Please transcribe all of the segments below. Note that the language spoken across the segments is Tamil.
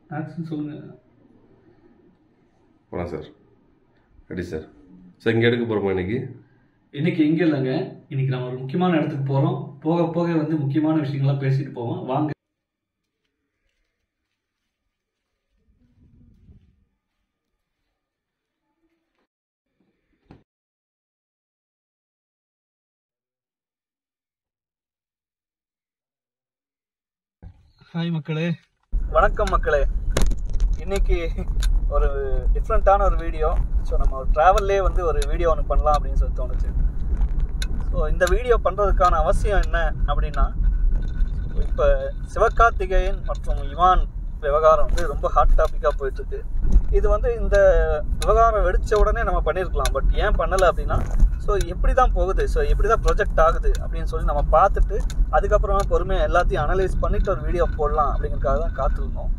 ஆக்ஷன் சொல்லுங்க போகலாம் சார் ரெடி சார் சார் இங்கே எடுக்க போகிறோமா இன்னைக்கு இன்னைக்கு எங்கே இல்லைங்க இன்னைக்கு நம்ம ஒரு முக்கியமான இடத்துக்கு போகிறோம் போக போக வந்து முக்கியமான விஷயங்கள்லாம் பேசிட்டு போவோம் வாங்க ஹாய் மக்களே வணக்கம் மக்களே இன்னைக்கு ஒரு டிஃப்ரெண்ட்டான ஒரு வீடியோ ஸோ நம்ம ஒரு ட்ராவல்லே வந்து ஒரு வீடியோ ஒன்று பண்ணலாம் அப்படின்னு சொல்லி தோணுச்சு ஸோ இந்த வீடியோ பண்ணுறதுக்கான அவசியம் என்ன அப்படின்னா இப்போ சிவகார்த்திகேயன் மற்றும் இவான் விவகாரம் வந்து ரொம்ப ஹாட் டாப்பிக்காக போயிட்டுருக்கு இது வந்து இந்த விவகாரம் வெடித்த உடனே நம்ம பண்ணியிருக்கலாம் பட் ஏன் பண்ணலை அப்படின்னா ஸோ எப்படி தான் போகுது ஸோ எப்படி தான் ப்ரொஜெக்ட் ஆகுது அப்படின்னு சொல்லி நம்ம பார்த்துட்டு அதுக்கப்புறமா பொறுமையாக எல்லாத்தையும் அனலைஸ் பண்ணிட்டு ஒரு வீடியோ போடலாம் அப்படிங்கிறதுக்காக தான் காத்திருந்தோம்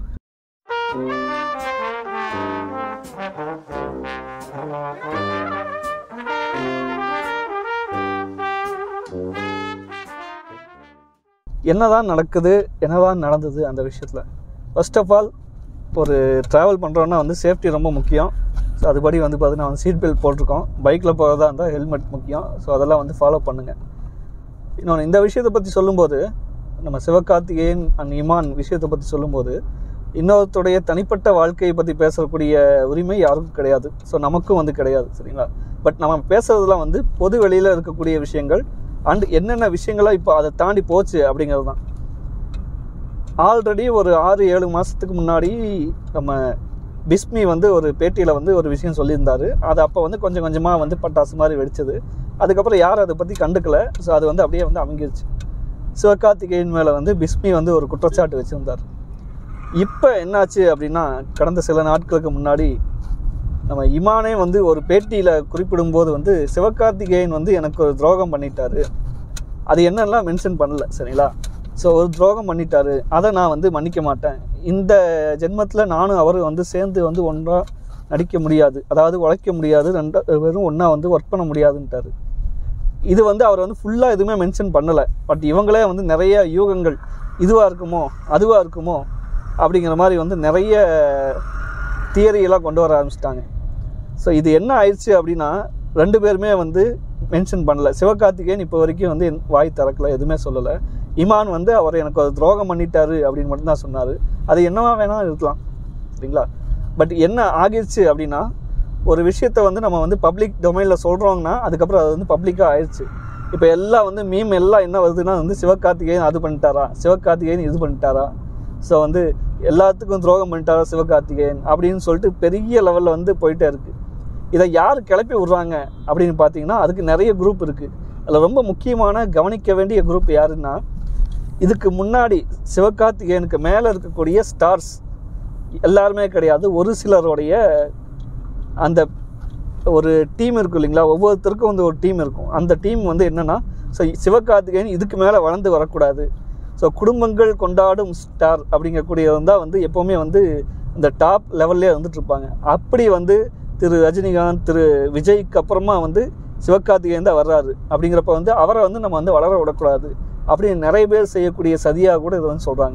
என்னதான் நடக்குது என்னதான் நடந்தது அந்த விஷயத்தில் ஃபர்ஸ்ட் ஆஃப் ஆல் ஒரு ட்ராவல் பண்ணுறோன்னா வந்து சேஃப்டி ரொம்ப முக்கியம் ஸோ அதுபடி வந்து பார்த்தீங்கன்னா வந்து சீட் பெல்ட் போட்டிருக்கோம் பைக்கில் போகிறதா இருந்தால் ஹெல்மெட் முக்கியம் ஸோ அதெல்லாம் வந்து ஃபாலோ பண்ணுங்கள் இன்னொன்று இந்த விஷயத்தை பற்றி சொல்லும்போது நம்ம சிவகார்த்திகேயன் அண்ட் இமான் விஷயத்தை பற்றி சொல்லும்போது இன்னொருத்தருடைய தனிப்பட்ட வாழ்க்கையை பற்றி பேசக்கூடிய உரிமை யாருக்கும் கிடையாது ஸோ நமக்கும் வந்து கிடையாது சரிங்களா பட் நம்ம பேசுறதுலாம் வந்து பொது வெளியில் இருக்கக்கூடிய விஷயங்கள் அண்ட் என்னென்ன விஷயங்களாம் இப்போ அதை தாண்டி போச்சு அப்படிங்கிறது தான் ஆல்ரெடி ஒரு ஆறு ஏழு மாதத்துக்கு முன்னாடி நம்ம பிஸ்மி வந்து ஒரு பேட்டியில் வந்து ஒரு விஷயம் சொல்லியிருந்தாரு அது அப்போ வந்து கொஞ்சம் கொஞ்சமாக வந்து பட்டாசு மாதிரி வெடிச்சது அதுக்கப்புறம் யாரும் அதை பற்றி கண்டுக்கல ஸோ அது வந்து அப்படியே வந்து அமைங்கிருச்சு சிவகார்த்திகேயன் மேலே வந்து பிஸ்மி வந்து ஒரு குற்றச்சாட்டு வச்சுருந்தார் இப்போ என்னாச்சு அப்படின்னா கடந்த சில நாட்களுக்கு முன்னாடி நம்ம இமானே வந்து ஒரு பேட்டியில் குறிப்பிடும்போது வந்து சிவகார்த்திகேயன் வந்து எனக்கு ஒரு துரோகம் பண்ணிட்டாரு அது என்னெல்லாம் மென்ஷன் பண்ணல சரிங்களா ஸோ ஒரு துரோகம் பண்ணிட்டாரு அதை நான் வந்து மன்னிக்க மாட்டேன் இந்த ஜென்மத்தில் நானும் அவரும் வந்து சேர்ந்து வந்து ஒன்றா நடிக்க முடியாது அதாவது உழைக்க முடியாது ரெண்டு வெறும் ஒன்றா வந்து ஒர்க் பண்ண முடியாதுன்ட்டாரு இது வந்து அவர் வந்து ஃபுல்லாக எதுவுமே மென்ஷன் பண்ணலை பட் இவங்களே வந்து நிறைய யூகங்கள் இதுவாக இருக்குமோ அதுவாக இருக்குமோ அப்படிங்கிற மாதிரி வந்து நிறைய தியரியெல்லாம் கொண்டு வர ஆரம்பிச்சிட்டாங்க ஸோ இது என்ன ஆயிடுச்சு அப்படின்னா ரெண்டு பேருமே வந்து மென்ஷன் பண்ணல சிவகார்த்திகேயன் இப்போ வரைக்கும் வந்து என் வாய் திறக்கல எதுவுமே சொல்லலை இமான் வந்து அவர் எனக்கு ஒரு துரோகம் பண்ணிட்டாரு அப்படின்னு மட்டும்தான் சொன்னார் அது என்னவா வேணாலும் இருக்கலாம் சரிங்களா பட் என்ன ஆகிருச்சு அப்படின்னா ஒரு விஷயத்தை வந்து நம்ம வந்து பப்ளிக் டொமைனில் சொல்கிறோங்கன்னா அதுக்கப்புறம் அது வந்து பப்ளிக்காக ஆயிடுச்சு இப்போ எல்லாம் வந்து மீம் எல்லாம் என்ன வருதுன்னா வந்து சிவகார்த்திகேயன் அது பண்ணிட்டாரா சிவகார்த்திகேயன் இது பண்ணிட்டாரா ஸோ வந்து எல்லாத்துக்கும் துரோகம் பண்ணிட்டாரா சிவகார்த்திகேயன் அப்படின்னு சொல்லிட்டு பெரிய லெவலில் வந்து போயிட்டே இருக்குது இதை யார் கிளப்பி விட்றாங்க அப்படின்னு பார்த்தீங்கன்னா அதுக்கு நிறைய குரூப் இருக்குது அதில் ரொம்ப முக்கியமான கவனிக்க வேண்டிய குரூப் யாருன்னா இதுக்கு முன்னாடி சிவகார்த்திகேயனுக்கு மேலே இருக்கக்கூடிய ஸ்டார்ஸ் எல்லாருமே கிடையாது ஒரு சிலருடைய அந்த ஒரு டீம் இருக்கும் இல்லைங்களா ஒவ்வொருத்தருக்கும் வந்து ஒரு டீம் இருக்கும் அந்த டீம் வந்து என்னென்னா ஸோ சிவகார்த்திகேயன் இதுக்கு மேலே வளர்ந்து வரக்கூடாது ஸோ குடும்பங்கள் கொண்டாடும் ஸ்டார் அப்படிங்கக்கூடியவன் தான் வந்து எப்போவுமே வந்து இந்த டாப் லெவல்லே வந்துட்டு இருப்பாங்க அப்படி வந்து திரு ரஜினிகாந்த் திரு விஜய்க்கு அப்புறமா வந்து சிவகார்த்திகேயன் தான் வர்றாரு அப்படிங்கிறப்ப வந்து அவரை வந்து நம்ம வந்து வளர விடக்கூடாது அப்படின்னு நிறைய பேர் செய்யக்கூடிய சதியாக கூட இதை வந்து சொல்கிறாங்க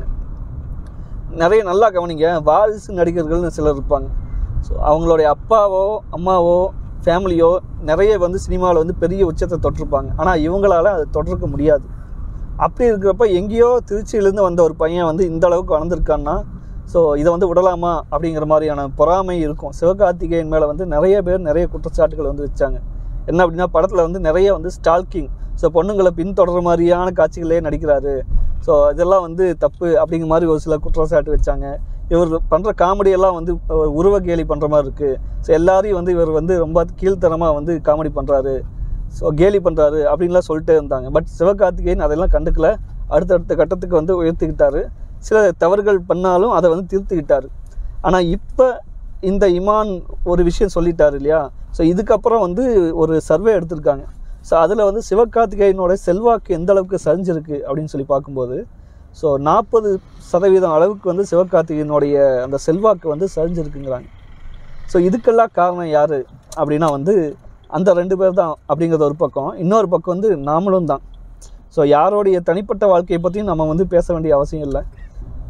நிறைய நல்லா கவனிங்க வாரிசு நடிகர்கள்னு சிலர் இருப்பாங்க ஸோ அவங்களுடைய அப்பாவோ அம்மாவோ ஃபேமிலியோ நிறைய வந்து சினிமாவில் வந்து பெரிய உச்சத்தை தொட்டிருப்பாங்க ஆனால் இவங்களால அதை தொடர்க்க முடியாது அப்படி இருக்கிறப்ப எங்கேயோ திருச்சியிலேருந்து வந்த ஒரு பையன் வந்து இந்த அளவுக்கு வளர்ந்துருக்கான்னா ஸோ இதை வந்து விடலாமா அப்படிங்கிற மாதிரியான பொறாமை இருக்கும் சிவகார்த்திகேயன் மேலே வந்து நிறைய பேர் நிறைய குற்றச்சாட்டுகள் வந்து வச்சாங்க என்ன அப்படின்னா படத்தில் வந்து நிறைய வந்து ஸ்டால்கிங் ஸோ பொண்ணுங்களை பின்தொடர மாதிரியான காட்சிகளே நடிக்கிறாரு ஸோ இதெல்லாம் வந்து தப்பு அப்படிங்கிற மாதிரி ஒரு சில குற்றச்சாட்டு வச்சாங்க இவர் பண்ணுற காமெடியெல்லாம் வந்து ஒரு உருவ கேலி பண்ணுற மாதிரி இருக்குது ஸோ எல்லாரையும் வந்து இவர் வந்து ரொம்ப கீழ்த்தரமாக வந்து காமெடி பண்ணுறாரு ஸோ கேலி பண்ணுறாரு அப்படின்லாம் சொல்லிட்டே இருந்தாங்க பட் சிவகார்த்திகேயன் அதெல்லாம் கண்டுக்கல அடுத்தடுத்த கட்டத்துக்கு வந்து உயர்த்திக்கிட்டாரு சில தவறுகள் பண்ணாலும் அதை வந்து திருத்திக்கிட்டாரு ஆனால் இப்போ இந்த இமான் ஒரு விஷயம் சொல்லிட்டாரு இல்லையா ஸோ இதுக்கப்புறம் வந்து ஒரு சர்வே எடுத்திருக்காங்க ஸோ அதில் வந்து சிவகார்த்திகேயனோட செல்வாக்கு எந்த அளவுக்கு சரிஞ்சிருக்கு அப்படின்னு சொல்லி பார்க்கும்போது ஸோ நாற்பது சதவீதம் அளவுக்கு வந்து சிவகார்த்திகேயனுடைய அந்த செல்வாக்கு வந்து சரிஞ்சிருக்குங்கிறாங்க ஸோ இதுக்கெல்லாம் காரணம் யார் அப்படின்னா வந்து அந்த ரெண்டு பேர் தான் அப்படிங்கிறது ஒரு பக்கம் இன்னொரு பக்கம் வந்து நாமளும் தான் ஸோ யாரோடைய தனிப்பட்ட வாழ்க்கையை பற்றியும் நம்ம வந்து பேச வேண்டிய அவசியம் இல்லை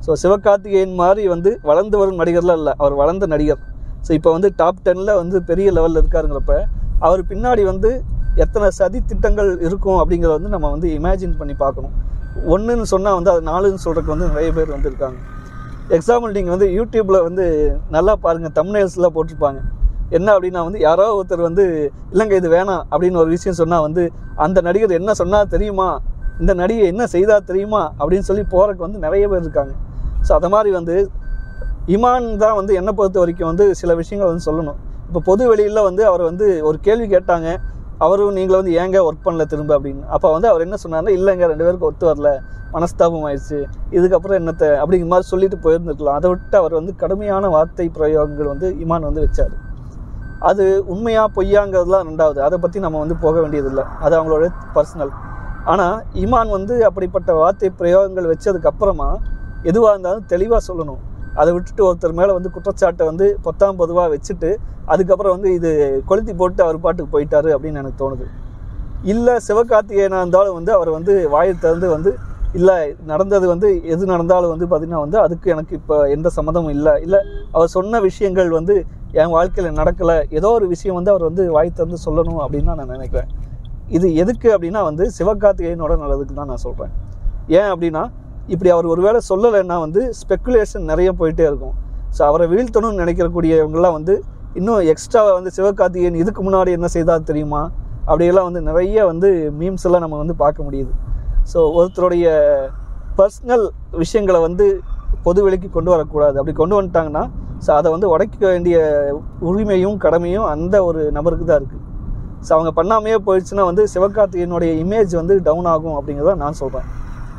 ஸோ சிவகார்த்திகேயன் மாதிரி வந்து வளர்ந்து வரும் நடிகர்லாம் இல்லை அவர் வளர்ந்த நடிகர் ஸோ இப்போ வந்து டாப் டென்னில் வந்து பெரிய லெவலில் இருக்காருங்கிறப்ப அவர் பின்னாடி வந்து எத்தனை சதி திட்டங்கள் இருக்கும் அப்படிங்கிறத வந்து நம்ம வந்து இமேஜின் பண்ணி பார்க்கணும் ஒன்றுன்னு சொன்னால் வந்து அது நாலுன்னு சொல்கிறதுக்கு வந்து நிறைய பேர் வந்து இருக்காங்க எக்ஸாம்பிள் நீங்கள் வந்து யூடியூப்பில் வந்து நல்லா பாருங்கள் தம்னைல்ஸ்லாம் போட்டிருப்பாங்க என்ன அப்படின்னா வந்து யாரோ ஒருத்தர் வந்து இல்லைங்க இது வேணாம் அப்படின்னு ஒரு விஷயம் சொன்னால் வந்து அந்த நடிகர் என்ன சொன்னால் தெரியுமா இந்த நடிகை என்ன செய்தா தெரியுமா அப்படின்னு சொல்லி போகிறதுக்கு வந்து நிறைய பேர் இருக்காங்க ஸோ அதை மாதிரி வந்து இமான் தான் வந்து என்னை பொறுத்த வரைக்கும் வந்து சில விஷயங்கள் வந்து சொல்லணும் இப்போ பொது வெளியில் வந்து அவர் வந்து ஒரு கேள்வி கேட்டாங்க அவரும் நீங்களும் வந்து ஏங்க ஒர்க் பண்ணல திரும்ப அப்படின்னு அப்போ வந்து அவர் என்ன சொன்னார்னா இல்லைங்க ரெண்டு பேருக்கு ஒத்து வரல மனஸ்தாபம் ஆயிடுச்சு இதுக்கப்புறம் என்னத்தை அப்படிங்கிற மாதிரி சொல்லிட்டு போயிருந்துருக்கலாம் அதை விட்டு அவர் வந்து கடுமையான வார்த்தை பிரயோகங்கள் வந்து இமான் வந்து வச்சார் அது உண்மையா பொய்யாங்கிறதுலாம் ரெண்டாவது அதை பற்றி நம்ம வந்து போக வேண்டியதில்லை அது அவங்களோட பர்சனல் ஆனால் இமான் வந்து அப்படிப்பட்ட வார்த்தை பிரயோகங்கள் வச்சதுக்கு அப்புறமா எதுவாக இருந்தாலும் தெளிவாக சொல்லணும் அதை விட்டுட்டு ஒருத்தர் மேலே வந்து குற்றச்சாட்டை வந்து பொத்தாம் பொதுவாக வச்சுட்டு அதுக்கப்புறம் வந்து இது கொளுத்தி போட்டு அவர் பாட்டுக்கு போயிட்டாரு அப்படின்னு எனக்கு தோணுது இல்லை சிவகார்த்திகேயனாக இருந்தாலும் வந்து அவர் வந்து வாயை திறந்து வந்து இல்லை நடந்தது வந்து எது நடந்தாலும் வந்து பார்த்திங்கன்னா வந்து அதுக்கு எனக்கு இப்போ எந்த சம்மந்தமும் இல்லை இல்லை அவர் சொன்ன விஷயங்கள் வந்து என் வாழ்க்கையில் நடக்கலை ஏதோ ஒரு விஷயம் வந்து அவர் வந்து வாய் திறந்து சொல்லணும் அப்படின்னு தான் நான் நினைக்கிறேன் இது எதுக்கு அப்படின்னா வந்து சிவகார்த்திகேயனோட நல்லதுக்கு தான் நான் சொல்கிறேன் ஏன் அப்படின்னா இப்படி அவர் ஒருவேளை சொல்லலைன்னா வந்து ஸ்பெக்குலேஷன் நிறைய போயிட்டே இருக்கும் ஸோ அவரை வீழ்த்தணும்னு நினைக்கிறக்கூடியவங்களாம் வந்து இன்னும் எக்ஸ்ட்ரா வந்து சிவகார்த்திகேயன் இதுக்கு முன்னாடி என்ன செய்தால் தெரியுமா அப்படியெல்லாம் வந்து நிறைய வந்து மீம்ஸ் எல்லாம் நம்ம வந்து பார்க்க முடியுது ஸோ ஒருத்தருடைய பர்சனல் விஷயங்களை வந்து பொது வெளிக்கு கொண்டு வரக்கூடாது அப்படி கொண்டு வந்துட்டாங்கன்னா ஸோ அதை வந்து உடைக்க வேண்டிய உரிமையும் கடமையும் அந்த ஒரு நபருக்கு தான் இருக்குது ஸோ அவங்க பண்ணாமையே போயிடுச்சுன்னா வந்து சிவகார்த்திகேயனுடைய இமேஜ் வந்து டவுன் ஆகும் அப்படிங்கிறத நான் சொல்கிறேன்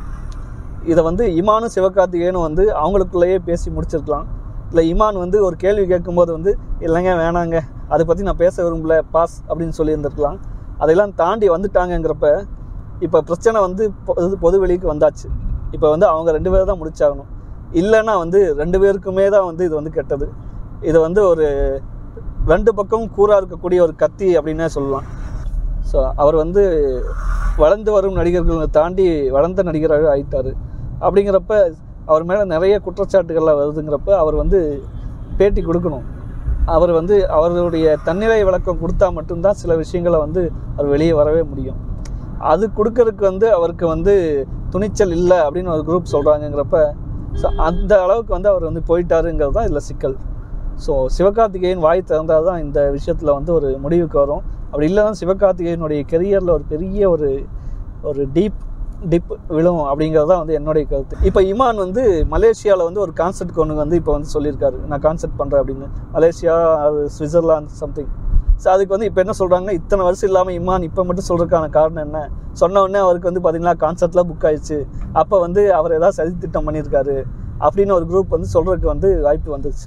இதை வந்து இமானும் சிவகார்த்திகேயனும் வந்து அவங்களுக்குள்ளேயே பேசி முடிச்சிருக்கலாம் இல்லை இமான் வந்து ஒரு கேள்வி கேட்கும்போது வந்து இல்லைங்க வேணாங்க அதை பற்றி நான் பேச விரும்பல பாஸ் அப்படின்னு சொல்லியிருந்திருக்கலாம் அதையெல்லாம் தாண்டி வந்துட்டாங்கங்கிறப்ப இப்போ பிரச்சனை வந்து பொது பொது வெளிக்கு வந்தாச்சு இப்போ வந்து அவங்க ரெண்டு பேரும் தான் முடிச்சாகணும் இல்லைன்னா வந்து ரெண்டு பேருக்குமே தான் வந்து இது வந்து கெட்டது இது வந்து ஒரு ரெண்டு பக்கமும் கூறாக இருக்கக்கூடிய ஒரு கத்தி அப்படின்னே சொல்லலாம் ஸோ அவர் வந்து வளர்ந்து வரும் நடிகர்களை தாண்டி வளர்ந்த நடிகராக ஆயிட்டார் அப்படிங்கிறப்ப அவர் மேலே நிறைய குற்றச்சாட்டுகள்லாம் வருதுங்கிறப்ப அவர் வந்து பேட்டி கொடுக்கணும் அவர் வந்து அவருடைய தன்னிலை விளக்கம் கொடுத்தா மட்டும்தான் சில விஷயங்களை வந்து அவர் வெளியே வரவே முடியும் அது கொடுக்கறதுக்கு வந்து அவருக்கு வந்து துணிச்சல் இல்லை அப்படின்னு ஒரு குரூப் சொல்கிறாங்கங்கிறப்ப ஸோ அந்த அளவுக்கு வந்து அவர் வந்து போயிட்டாருங்கிறது தான் இதில் சிக்கல் ஸோ சிவகார்த்திகேயன் வாய் திறந்தால் தான் இந்த விஷயத்தில் வந்து ஒரு முடிவுக்கு வரும் அப்படி இல்லைன்னா சிவகார்த்திகேயனுடைய கெரியரில் ஒரு பெரிய ஒரு ஒரு டீப் டிப் விழும் அப்படிங்கிறது தான் வந்து என்னுடைய கருத்து இப்போ இமான் வந்து மலேசியாவில் வந்து ஒரு கான்செர்ட் கொண்டு வந்து இப்போ வந்து சொல்லியிருக்காரு நான் கான்செர்ட் பண்ணுறேன் அப்படின்னு மலேசியா அது சுவிட்சர்லாந்து சம்திங் ஸோ அதுக்கு வந்து இப்போ என்ன சொல்கிறாங்க இத்தனை வருஷம் இல்லாமல் இமான் இப்போ மட்டும் சொல்கிறதுக்கான காரணம் என்ன சொன்ன உடனே அவருக்கு வந்து பார்த்தீங்கன்னா கான்செர்ட்லாம் புக் ஆயிடுச்சு அப்போ வந்து அவர் ஏதாவது சதி திட்டம் பண்ணியிருக்காரு அப்படின்னு ஒரு குரூப் வந்து சொல்கிறதுக்கு வந்து வாய்ப்பு வந்துருச்சு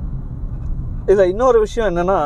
இதில் இன்னொரு விஷயம் என்னென்னா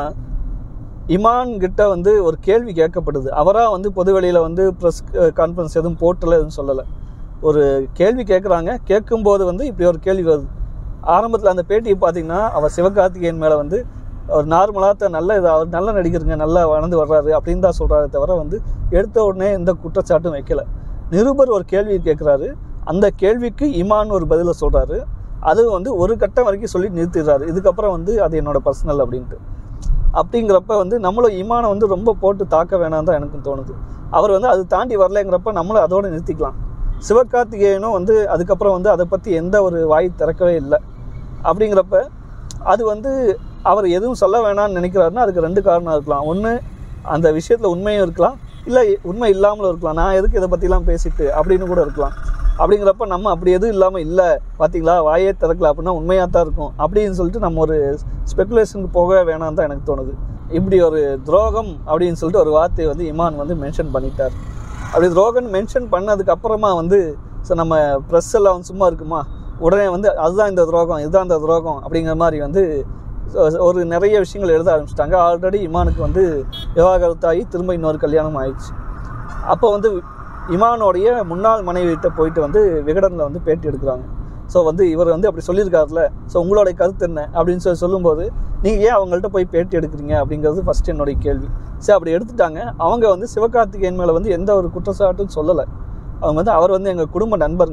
இமான் கிட்ட வந்து ஒரு கேள்வி கேட்கப்படுது அவராக வந்து பொது வெளியில் வந்து ப்ரெஸ் கான்ஃபரன்ஸ் எதுவும் போட்டல எதுவும் சொல்லலை ஒரு கேள்வி கேட்குறாங்க கேட்கும்போது வந்து இப்படி ஒரு கேள்வி வருது ஆரம்பத்தில் அந்த பேட்டியை பார்த்தீங்கன்னா அவர் சிவகார்த்திகேயன் மேலே வந்து அவர் நார்மலாக நல்ல இது அவர் நல்ல நடிகருங்க நல்லா வளர்ந்து வர்றாரு அப்படின்னு தான் சொல்கிறாரு தவிர வந்து எடுத்த உடனே எந்த குற்றச்சாட்டும் வைக்கல நிருபர் ஒரு கேள்வி கேட்குறாரு அந்த கேள்விக்கு இமான் ஒரு பதிலை சொல்கிறாரு அது வந்து ஒரு கட்டம் வரைக்கும் சொல்லி நிறுத்திடுறாரு இதுக்கப்புறம் வந்து அது என்னோட பர்சனல் அப்படின்ட்டு அப்படிங்கிறப்ப வந்து நம்மளும் இமானை வந்து ரொம்ப போட்டு தாக்க வேணாம் தான் எனக்கும் தோணுது அவர் வந்து அது தாண்டி வரலைங்கிறப்ப நம்மளும் அதோட நிறுத்திக்கலாம் சிவகார்த்திகேயனும் வந்து அதுக்கப்புறம் வந்து அதை பற்றி எந்த ஒரு வாய் திறக்கவே இல்லை அப்படிங்கிறப்ப அது வந்து அவர் எதுவும் சொல்ல வேணாம்னு நினைக்கிறாருன்னா அதுக்கு ரெண்டு காரணம் இருக்கலாம் ஒன்று அந்த விஷயத்தில் உண்மையும் இருக்கலாம் இல்லை உண்மை இல்லாமலும் இருக்கலாம் நான் எதுக்கு இதை பற்றிலாம் பேசிட்டு அப்படின்னு கூட இருக்கலாம் அப்படிங்கிறப்ப நம்ம அப்படி எதுவும் இல்லாமல் இல்லை பார்த்தீங்களா வாயே திறக்கல அப்படின்னா உண்மையாக தான் இருக்கும் அப்படின்னு சொல்லிட்டு நம்ம ஒரு ஸ்பெகுலேஷனுக்கு போகவே வேணாம் தான் எனக்கு தோணுது இப்படி ஒரு துரோகம் அப்படின்னு சொல்லிட்டு ஒரு வார்த்தையை வந்து இமான் வந்து மென்ஷன் பண்ணிட்டார் அப்படி துரோகம் மென்ஷன் பண்ணதுக்கு அப்புறமா வந்து ஸோ நம்ம ப்ரெஸ் எல்லாம் வந்து சும்மா இருக்குமா உடனே வந்து அதுதான் இந்த துரோகம் இதுதான் இந்த துரோகம் அப்படிங்கிற மாதிரி வந்து ஒரு நிறைய விஷயங்கள் எழுத ஆரம்பிச்சிட்டாங்க ஆல்ரெடி இமானுக்கு வந்து விவாகரத்தாகி திரும்ப இன்னொரு கல்யாணம் ஆயிடுச்சு அப்போ வந்து இமானோடைய முன்னாள் மனைவிகிட்ட போயிட்டு வந்து விகடனில் வந்து பேட்டி எடுக்கிறாங்க ஸோ வந்து இவர் வந்து அப்படி சொல்லியிருக்காருல ஸோ உங்களுடைய கருத்து என்ன அப்படின்னு சொல்லி சொல்லும்போது நீங்கள் ஏன் அவங்கள்ட்ட போய் பேட்டி எடுக்கிறீங்க அப்படிங்கிறது ஃபஸ்ட் என்னுடைய கேள்வி சரி அப்படி எடுத்துட்டாங்க அவங்க வந்து சிவகார்த்திகேயன் மேலே வந்து எந்த ஒரு குற்றச்சாட்டும் சொல்லலை அவங்க வந்து அவர் வந்து எங்கள் குடும்ப நண்பருங்க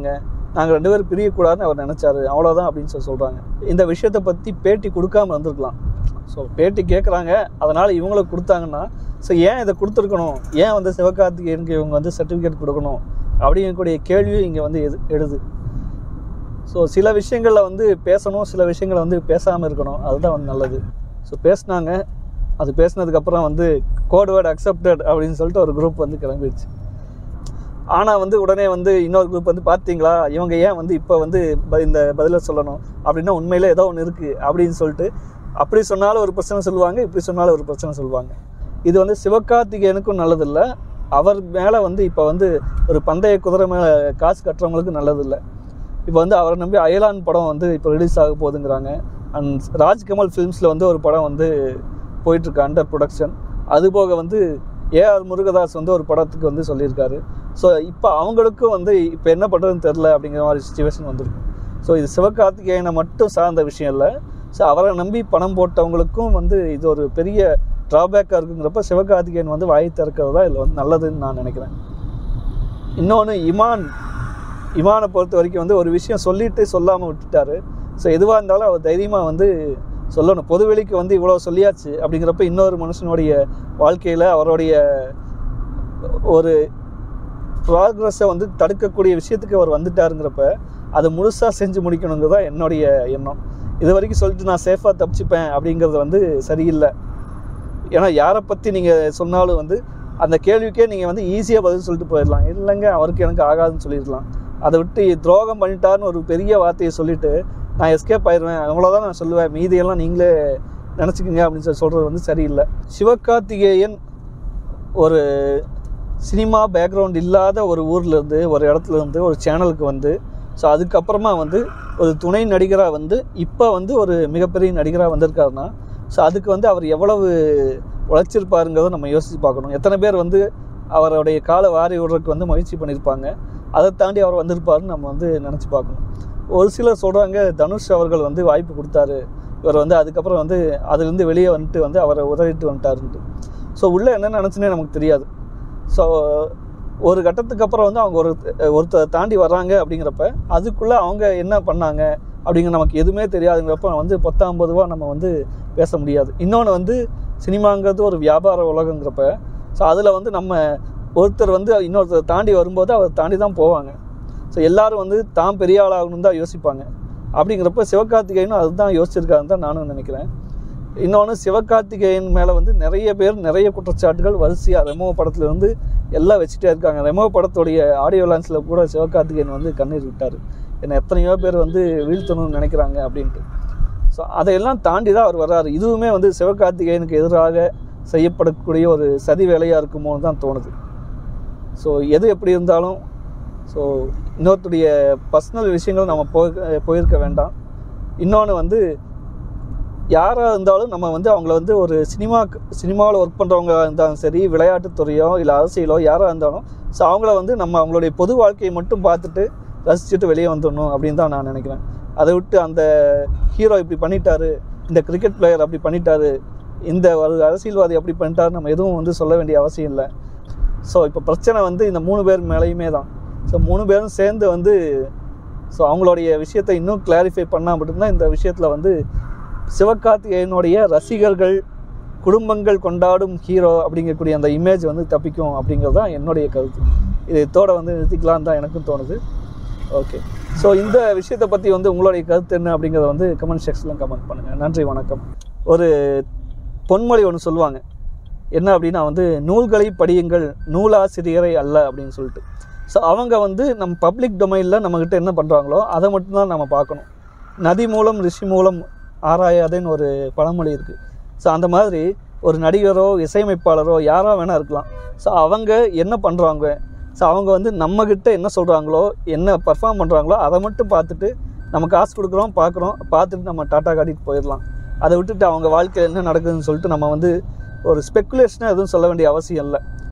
நாங்கள் ரெண்டு பேரும் பிரியக்கூடாதுன்னு அவர் நினச்சாரு அவ்வளோதான் அப்படின்னு சொல்லி சொல்கிறாங்க இந்த விஷயத்தை பற்றி பேட்டி கொடுக்காம வந்திருக்கலாம் ஸோ பேட்டி கேட்குறாங்க அதனால் இவங்களுக்கு கொடுத்தாங்கன்னா ஸோ ஏன் இதை கொடுத்துருக்கணும் ஏன் வந்து சிவகார்த்திகேயனுக்கு இவங்க வந்து சர்டிஃபிகேட் கொடுக்கணும் அப்படிங்கக்கூடிய கேள்வியும் இங்கே வந்து எது எழுது ஸோ சில விஷயங்களில் வந்து பேசணும் சில விஷயங்களை வந்து பேசாமல் இருக்கணும் அதுதான் வந்து நல்லது ஸோ பேசினாங்க அது பேசினதுக்கப்புறம் வந்து கோட் வேர்டு அக்செப்டட் அப்படின்னு சொல்லிட்டு ஒரு குரூப் வந்து கிளம்பிடுச்சு ஆனால் வந்து உடனே வந்து இன்னொரு குரூப் வந்து பார்த்தீங்களா இவங்க ஏன் வந்து இப்போ வந்து ப- இந்த பதிலை சொல்லணும் அப்படின்னா உண்மையில் ஏதோ ஒன்று இருக்குது அப்படின்னு சொல்லிட்டு அப்படி சொன்னாலும் ஒரு பிரச்சனை சொல்லுவாங்க இப்படி சொன்னாலும் ஒரு பிரச்சனை சொல்லுவாங்க இது வந்து சிவகார்த்திகேயனுக்கும் நல்லதில்லை அவர் மேலே வந்து இப்போ வந்து ஒரு பந்தய குதிரை மேலே காசு கட்டுறவங்களுக்கு நல்லதில்லை இப்போ வந்து அவரை நம்பி அயலான் படம் வந்து இப்போ ரிலீஸ் ஆக போகுதுங்கிறாங்க அண்ட் ராஜ்கமல் ஃபிலிம்ஸில் வந்து ஒரு படம் வந்து போயிட்டுருக்கு அண்டர் ப்ரொடக்ஷன் அதுபோக வந்து ஏஆர் முருகதாஸ் வந்து ஒரு படத்துக்கு வந்து சொல்லியிருக்காரு ஸோ இப்போ அவங்களுக்கும் வந்து இப்போ என்ன பண்ணுறதுன்னு தெரில அப்படிங்கிற மாதிரி சுச்சுவேஷன் வந்திருக்கு ஸோ இது சிவகார்த்திகேயனை மட்டும் சார்ந்த விஷயம் இல்லை ஸோ அவரை நம்பி பணம் போட்டவங்களுக்கும் வந்து இது ஒரு பெரிய ட்ராபேக்காக இருக்குங்கிறப்ப சிவகார்த்திகேயன் வந்து வாய் திறக்கிறது தான் இதில் வந்து நல்லதுன்னு நான் நினைக்கிறேன் இன்னொன்று இமான் இமானை பொறுத்த வரைக்கும் வந்து ஒரு விஷயம் சொல்லிட்டு சொல்லாமல் விட்டுட்டாரு ஸோ எதுவாக இருந்தாலும் அவர் தைரியமாக வந்து சொல்லணும் பொதுவெளிக்கு வந்து இவ்வளோ சொல்லியாச்சு அப்படிங்கிறப்ப இன்னொரு மனுஷனுடைய வாழ்க்கையில் அவருடைய ஒரு ப்ராக்ரஸை வந்து தடுக்கக்கூடிய விஷயத்துக்கு அவர் வந்துட்டாருங்கிறப்ப அதை முழுசாக செஞ்சு முடிக்கணுங்கிறது தான் என்னுடைய எண்ணம் இது வரைக்கும் சொல்லிட்டு நான் சேஃபாக தப்பிச்சுப்பேன் அப்படிங்கிறது வந்து சரியில்லை ஏன்னா யாரை பற்றி நீங்கள் சொன்னாலும் வந்து அந்த கேள்விக்கே நீங்கள் வந்து ஈஸியாக பதில் சொல்லிட்டு போயிடலாம் இல்லைங்க அவருக்கு எனக்கு ஆகாதுன்னு சொல்லிடலாம் அதை விட்டு துரோகம் பண்ணிட்டாருன்னு ஒரு பெரிய வார்த்தையை சொல்லிட்டு நான் எஸ்கேப் ஆயிடுவேன் அவ்வளோதான் நான் சொல்லுவேன் மீதியெல்லாம் நீங்களே நினச்சிக்கங்க அப்படின்னு சொல்லி சொல்கிறது வந்து சரியில்லை சிவகார்த்திகேயன் ஒரு சினிமா பேக்ரவுண்ட் இல்லாத ஒரு ஊர்ல இருந்து ஒரு இடத்துல இருந்து ஒரு சேனலுக்கு வந்து ஸோ அதுக்கப்புறமா வந்து ஒரு துணை நடிகராக வந்து இப்போ வந்து ஒரு மிகப்பெரிய நடிகராக வந்திருக்காருன்னா ஸோ அதுக்கு வந்து அவர் எவ்வளவு உழைச்சிருப்பாருங்கிறத நம்ம யோசித்து பார்க்கணும் எத்தனை பேர் வந்து அவருடைய காலை வாரி விடுறதுக்கு வந்து முயற்சி பண்ணியிருப்பாங்க அதை தாண்டி அவர் வந்திருப்பாருன்னு நம்ம வந்து நினச்சி பார்க்கணும் ஒரு சிலர் சொல்கிறாங்க தனுஷ் அவர்கள் வந்து வாய்ப்பு கொடுத்தாரு இவர் வந்து அதுக்கப்புறம் வந்து அதுலேருந்து வெளியே வந்துட்டு வந்து அவரை உதவிட்டு வந்துட்டாருன்ட்டு ஸோ உள்ளே என்ன நினச்சுனே நமக்கு தெரியாது ஸோ ஒரு கட்டத்துக்கு அப்புறம் வந்து அவங்க ஒரு ஒருத்தர் தாண்டி வர்றாங்க அப்படிங்கிறப்ப அதுக்குள்ளே அவங்க என்ன பண்ணாங்க அப்படிங்கிற நமக்கு எதுவுமே தெரியாதுங்கிறப்ப வந்து பத்தாம்பது ரூபா நம்ம வந்து பேச முடியாது இன்னொன்று வந்து சினிமாங்கிறது ஒரு வியாபார உலகங்கிறப்ப ஸோ அதில் வந்து நம்ம ஒருத்தர் வந்து இன்னொருத்தர் தாண்டி வரும்போது அவர் தாண்டி தான் போவாங்க ஸோ எல்லாரும் வந்து தான் பெரிய ஆளாகணும்னு தான் யோசிப்பாங்க அப்படிங்கிறப்ப சிவகார்த்திகேயனும் அதுதான் யோசிச்சிருக்காருன்னு தான் நானும் நினைக்கிறேன் இன்னொன்று சிவகார்த்திகேயன் மேலே வந்து நிறைய பேர் நிறைய குற்றச்சாட்டுகள் வரிசையாக ரெமோ படத்துல இருந்து எல்லாம் வச்சுட்டே இருக்காங்க ரெமோ படத்துடைய ஆடியோ லான்ஸில் கூட சிவகார்த்திகேயன் வந்து கண்ணீர் விட்டார் என்ன எத்தனையோ பேர் வந்து வீழ்த்தணும்னு நினைக்கிறாங்க அப்படின்ட்டு ஸோ அதையெல்லாம் தாண்டி தான் அவர் வர்றாரு இதுவுமே வந்து சிவகார்த்திகேயனுக்கு எதிராக செய்யப்படக்கூடிய ஒரு சதி வேலையாக இருக்குமோன்னு தான் தோணுது ஸோ எது எப்படி இருந்தாலும் ஸோ இன்னொருத்தருடைய பர்சனல் விஷயங்கள் நம்ம போய் போயிருக்க வேண்டாம் இன்னொன்று வந்து யாராக இருந்தாலும் நம்ம வந்து அவங்கள வந்து ஒரு சினிமா சினிமாவில் ஒர்க் பண்ணுறவங்க இருந்தாலும் சரி விளையாட்டுத்துறையோ இல்லை அரசியலோ யாராக இருந்தாலும் ஸோ அவங்கள வந்து நம்ம அவங்களுடைய பொது வாழ்க்கையை மட்டும் பார்த்துட்டு ரசிச்சுட்டு வெளியே வந்துடணும் அப்படின்னு தான் நான் நினைக்கிறேன் அதை விட்டு அந்த ஹீரோ இப்படி பண்ணிட்டாரு இந்த கிரிக்கெட் பிளேயர் அப்படி பண்ணிட்டாரு இந்த ஒரு அரசியல்வாதி அப்படி பண்ணிட்டாரு நம்ம எதுவும் வந்து சொல்ல வேண்டிய அவசியம் இல்லை ஸோ இப்போ பிரச்சனை வந்து இந்த மூணு பேர் மேலேயுமே தான் ஸோ மூணு பேரும் சேர்ந்து வந்து ஸோ அவங்களுடைய விஷயத்தை இன்னும் கிளாரிஃபை பண்ணால் மட்டும்தான் இந்த விஷயத்தில் வந்து சிவகார்த்திகேயனுடைய ரசிகர்கள் குடும்பங்கள் கொண்டாடும் ஹீரோ அப்படிங்கக்கூடிய அந்த இமேஜ் வந்து தப்பிக்கும் அப்படிங்கிறது தான் என்னுடைய கருத்து இது இதோட வந்து நிறுத்திக்கலாம் தான் எனக்கும் தோணுது ஓகே ஸோ இந்த விஷயத்தை பற்றி வந்து உங்களுடைய கருத்து என்ன அப்படிங்கிறத வந்து கமெண்ட் செக்ஷனில் கமெண்ட் பண்ணுங்கள் நன்றி வணக்கம் ஒரு பொன்மொழி ஒன்று சொல்லுவாங்க என்ன அப்படின்னா வந்து நூல்களை படியுங்கள் நூலாசிரியரை அல்ல அப்படின்னு சொல்லிட்டு ஸோ அவங்க வந்து நம்ம பப்ளிக் டொமைனில் நம்மக்கிட்ட என்ன பண்ணுறாங்களோ அதை மட்டும்தான் நம்ம பார்க்கணும் நதி மூலம் ரிஷி மூலம் ஆராயாதேன்னு ஒரு பழமொழி இருக்குது ஸோ அந்த மாதிரி ஒரு நடிகரோ இசையமைப்பாளரோ யாராக வேணால் இருக்கலாம் ஸோ அவங்க என்ன பண்ணுறாங்க ஸோ அவங்க வந்து நம்மக்கிட்ட என்ன சொல்கிறாங்களோ என்ன பர்ஃபார்ம் பண்ணுறாங்களோ அதை மட்டும் பார்த்துட்டு நம்ம காசு கொடுக்குறோம் பார்க்குறோம் பார்த்துட்டு நம்ம டாட்டா காட்டிட்டு போயிடலாம் அதை விட்டுட்டு அவங்க வாழ்க்கையில் என்ன நடக்குதுன்னு சொல்லிட்டு நம்ம வந்து ஒரு ஸ்பெக்குலேஷனாக எதுவும் சொல்ல வேண்டிய அவசியம் இல்லை